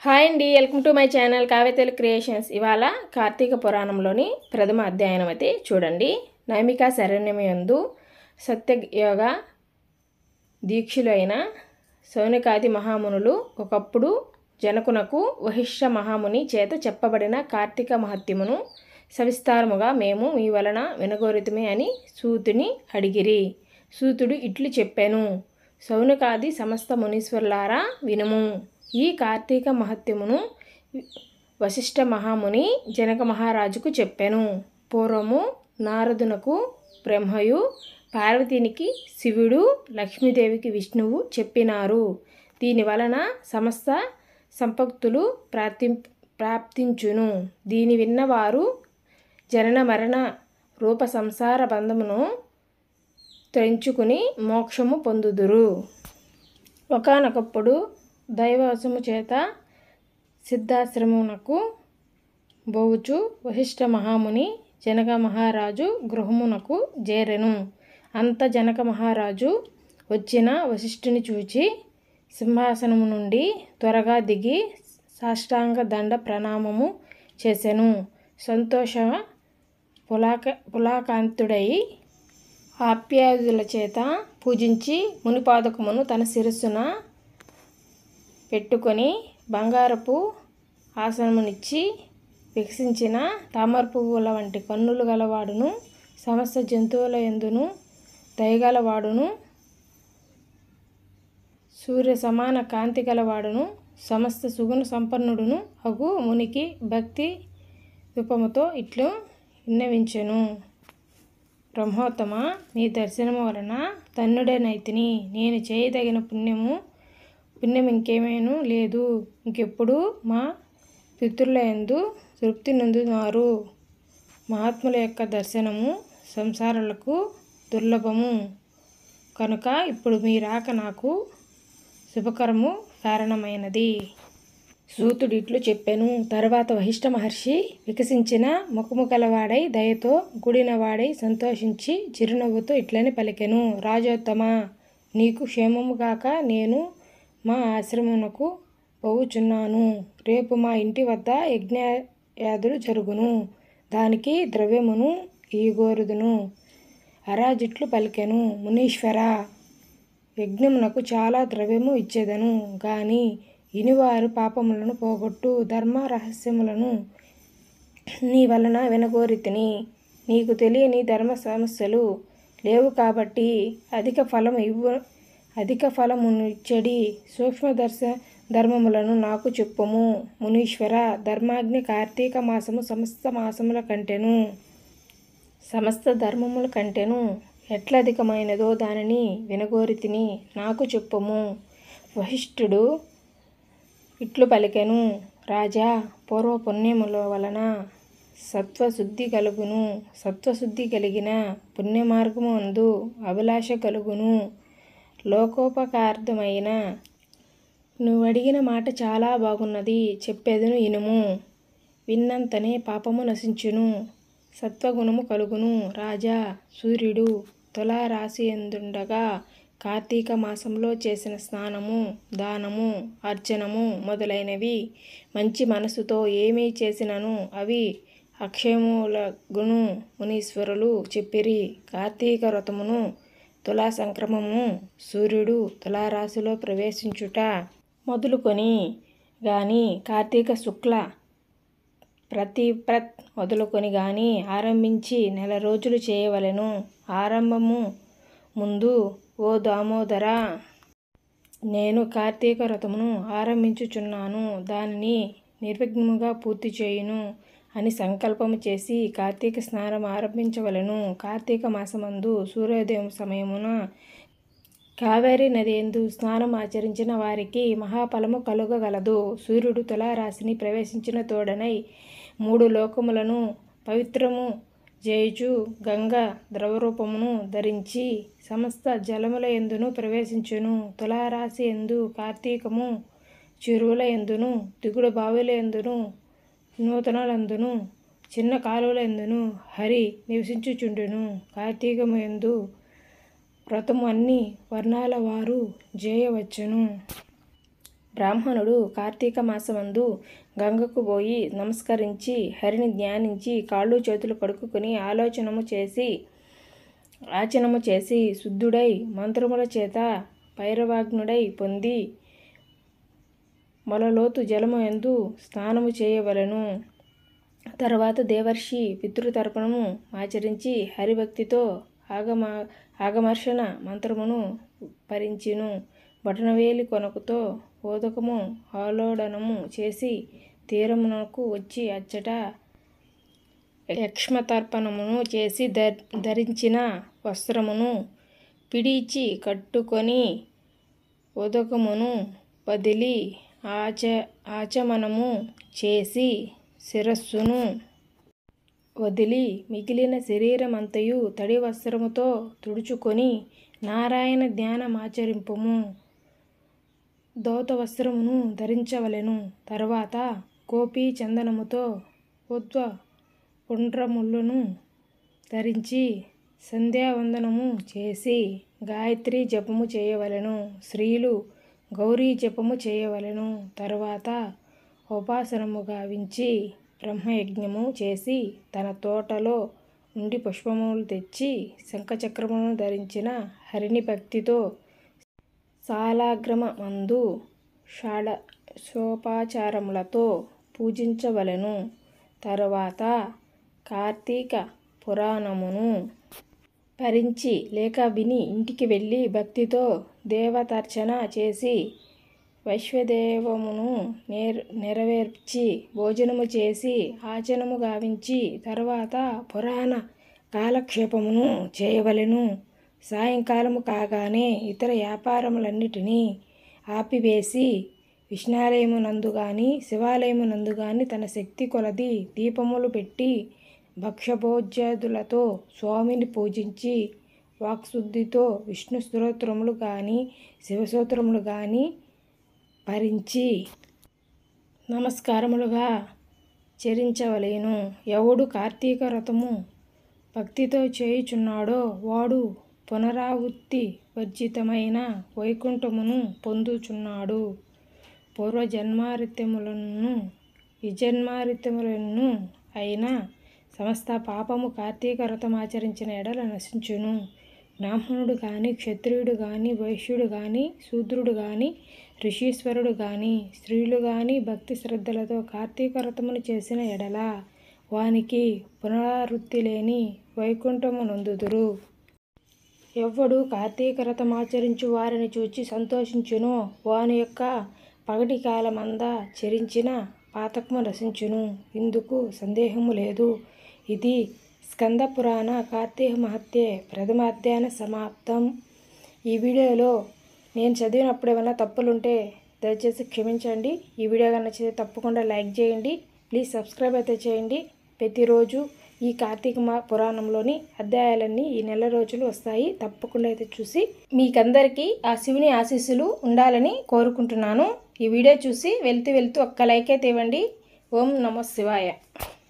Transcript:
hi అండి welcome to my channel కావ్యతెలు creations ఇవాళ కార్తీక పురాణంలోని ప్రథమ అధ్యయనం అయితే చూడండి నైమిక శరణ్యమయందు సత్యయోగ దీక్షులైన సౌనికాది మహామునులు ఒకప్పుడు జనకునకు వహిష్ఠ మహాముని చేత చెప్పబడిన కార్తీక మహత్యమును సవిస్తారముగా మేము మీ వలన వినగోరితమే అని సూతుని అడిగిరి సూతుడు ఇట్లు చెప్పాను సౌనకాది సమస్త మునీశ్వరులారా వినుము ఈ కార్తీక మహత్యమును వశిష్ఠ మహాముని జనక మహారాజుకు చెప్పాను పూర్వము నారదునకు బ్రహ్మయు పార్వతీనికి శివుడు లక్ష్మీదేవికి విష్ణువు చెప్పినారు దీని వలన సమస్త సంపత్తులు ప్రాప్తి ప్రాప్తించును దీని విన్నవారు జనన మరణ రూప సంసార బంధమును తెంచుకుని మోక్షము పొందుదురు ఒకనొకప్పుడు దైవవశము చేత సిద్ధాశ్రమునకు బోవుచు వశిష్ఠ మహాముని జనక మహారాజు గృహమునకు చేరెను అంత జనక మహారాజు వచ్చిన వశిష్ఠుని చూచి సింహాసనము నుండి త్వరగా దిగి సాష్టాంగ దండ ప్రణామము చేసెను సంతోష పులాక పులాకాంతుడై ఆప్యాయుల చేత పూజించి మునిపాదకమును తన శిరస్సున పెట్టుకొని బంగారపు ఆసనమునిచ్చి వికసించిన తామర పువ్వుల వంటి కన్నులు గలవాడును సమస్త జంతువుల ఎందును దయగలవాడును సూర్య సమాన కాంతి గలవాడును సమస్త సుగుణ సంపన్నుడును అగు మునికి భక్తి రూపముతో ఇట్లు విన్నవించెను బ్రహ్మోత్తమ నీ దర్శనము వలన తన్నుడేనైతిని నేను చేయదగిన పుణ్యము పుణ్యం ఇంకేమేను లేదు ఇంకెప్పుడు మా పితృల ఎందు తృప్తి నొందున్నారు మహాత్ముల యొక్క దర్శనము సంసారాలకు దుర్లభము కనుక ఇప్పుడు మీ రాక నాకు శుభకరము కారణమైనది సూతుడు ఇట్లు చెప్పాను తర్వాత వహిష్ఠ మహర్షి వికసించిన ముఖము గలవాడై దయతో గుడినవాడై సంతోషించి చిరునవ్వుతో ఇట్లని పలికెను రాజోత్తమ నీకు క్షేమము గాక నేను మా ఆశ్రమమునకు పోవుచున్నాను రేపు మా ఇంటి వద్ద యజ్ఞయాదులు జరుగును దానికి ద్రవ్యమును ఈగోరుదును అరాజిట్లు పలికెను మునీశ్వర యజ్ఞమునకు చాలా ద్రవ్యము ఇచ్చేదను గాని ఇనివారు పాపములను పోగొట్టు ధర్మ రహస్యములను నీ వలన వినగోరితిని నీకు తెలియని ధర్మ సమస్యలు లేవు కాబట్టి అధిక ఫలం ఇవ్వు అధిక ఫలమును ఇచ్చడి సూక్ష్మదర్శ ధర్మములను నాకు చెప్పుము మునీశ్వర ధర్మాగ్ని కార్తీక మాసము సమస్త మాసముల కంటెను సమస్త ధర్మముల కంటెను ఎట్లధికమైనదో దానిని వినగోరితిని నాకు చెప్పుము వశిష్ఠుడు ఇట్లు పలికెను రాజా పూర్వ పుణ్యముల వలన సత్వశుద్ధి కలుగును సత్వశుద్ధి కలిగిన పుణ్య మార్గము అందు అభిలాష కలుగును లోకోపకార్థమైన నువ్వు అడిగిన మాట చాలా బాగున్నది చెప్పేదను ఇనుము విన్నంతనే పాపము నశించును సత్వగుణము కలుగును రాజా సూర్యుడు తులారాశి ఎందుండగా కార్తీక మాసంలో చేసిన స్నానము దానము అర్చనము మొదలైనవి మంచి మనసుతో ఏమీ చేసినను అవి అక్షయములగును మునీశ్వరులు చెప్పిరి కార్తీక వ్రతమును తులా సంక్రమము సూర్యుడు తులారాశిలో ప్రవేశించుట మొదలుకొని గాని కార్తీక శుక్ల ప్రతిప్రత్ మొదలుకొని గాని ఆరంభించి నెల రోజులు చేయవలెను ఆరంభము ముందు ఓ దామోదర నేను కార్తీక వ్రతమును ఆరంభించుచున్నాను దానిని నిర్విఘ్నముగా పూర్తి చేయును అని సంకల్పము చేసి కార్తీక స్నానం ఆరంభించవలను కార్తీక మాసమందు సూర్యోదయం సమయమున కావేరీ నది ఎందు స్నానం ఆచరించిన వారికి మహాఫలము కలుగగలదు సూర్యుడు తులారాశిని ప్రవేశించిన తోడనై మూడు లోకములను పవిత్రము చేయుచు గంగ ద్రవరూపమును ధరించి సమస్త జలముల ఎందును ప్రవేశించును తులారాశి ఎందు కార్తీకము చెరువుల ఎందును దిగుడు బావుల ఎందును నూతనలందును చిన్న కాలువల ఎందును హరి నివసించుచుండును కార్తీకము ఎందు వ్రతము అన్ని వర్ణాల వారు చేయవచ్చును బ్రాహ్మణుడు కార్తీక మాసమందు గంగకు పోయి నమస్కరించి హరిని ధ్యానించి కాళ్ళు చేతులు కడుక్కుని ఆలోచనము చేసి ఆచనము చేసి శుద్ధుడై మంత్రముల చేత పైరవాగ్నుడై పొంది మొలలోతు జలము ఎందు స్నానము చేయవలను తర్వాత దేవర్షి పితృతర్పణము ఆచరించి హరిభక్తితో ఆగమ ఆగమర్షణ మంత్రమును పరించిను బటనవేలి కొనకుతో ఓదకము ఆలోడనము చేసి తీరమునకు వచ్చి అచ్చట యక్ష్మతర్పణమును చేసి ధర్ ధరించిన వస్త్రమును పిడిచి కట్టుకొని ఉదకమును వదిలి ఆచ ఆచమనము చేసి శిరస్సును వదిలి మిగిలిన శరీరమంతయు తడి వస్త్రముతో తుడుచుకొని నారాయణ ధ్యానమాచరింపుము దోత వస్త్రమును ధరించవలెను తర్వాత గోపీ చందనముతో ఉద్వ పుండ్రములను ధరించి సంధ్యావందనము చేసి గాయత్రి జపము చేయవలెను స్త్రీలు గౌరీ జపము చేయవలెను తర్వాత ఉపాసనము గావించి బ్రహ్మయజ్ఞము చేసి తన తోటలో నుండి పుష్పములు తెచ్చి శంఖచక్రమును ధరించిన హరిని భక్తితో సాలాగ్రమందు షాడ షోపాచారములతో పూజించవలెను తరువాత కార్తీక పురాణమును పరించి లేక విని ఇంటికి వెళ్ళి భక్తితో దేవతార్చన చేసి వైశ్వదేవమును నేర్ నెరవేర్చి భోజనము చేసి ఆచనము గావించి తర్వాత పురాణ కాలక్షేపమును చేయవలెను సాయంకాలము కాగానే ఇతర వ్యాపారములన్నిటినీ ఆపివేసి విష్ణాలయమునందు గాని శివాలయమునందు గాని తన శక్తి కొలది దీపములు పెట్టి భక్ష్యభోజ్యాదులతో స్వామిని పూజించి వాక్శుద్ధితో విష్ణు స్తోత్రములు కానీ శివస్తోత్రములు కానీ భరించి నమస్కారములుగా చరించవలేను ఎవడు కార్తీక వ్రతము భక్తితో చేయుచున్నాడో వాడు పునరావృత్తి వర్జితమైన వైకుంఠమును పొందుచున్నాడు పూర్వజన్మారిత్యములను విజన్మారిత్యములను అయిన సమస్త పాపము కార్తీక వ్రతం ఆచరించిన ఎడల నశించును బ్రాహ్మణుడు కానీ క్షత్రియుడు కానీ వైశ్యుడు కానీ శూద్రుడు కానీ ఋషీశ్వరుడు కానీ స్త్రీలు కానీ భక్తి శ్రద్ధలతో కార్తీక వ్రతమును చేసిన ఎడల వానికి పునరావృత్తి లేని వైకుంఠము నొందుదురు ఎవ్వడు కార్తీక వ్రతం ఆచరించు వారిని చూచి సంతోషించునో వాని యొక్క పగటి కాలమందా చరించిన పాతకము నశించును ఇందుకు సందేహము లేదు ఇది స్కంద పురాణ కార్తీక మహత్యే ప్రథమ అధ్యాయ సమాప్తం ఈ వీడియోలో నేను చదివినప్పుడు ఏమైనా తప్పులుంటే దయచేసి క్షమించండి ఈ వీడియో కన్నా నచ్చితే తప్పకుండా లైక్ చేయండి ప్లీజ్ సబ్స్క్రైబ్ అయితే చేయండి ప్రతిరోజు ఈ కార్తీక మా పురాణంలోని అధ్యాయాలన్నీ ఈ నెల రోజులు వస్తాయి తప్పకుండా అయితే చూసి మీకందరికీ ఆ శివుని ఆశీస్సులు ఉండాలని కోరుకుంటున్నాను ఈ వీడియో చూసి వెళ్తూ వెళ్తూ ఒక్క లైక్ అయితే ఇవ్వండి ఓం నమ శివాయ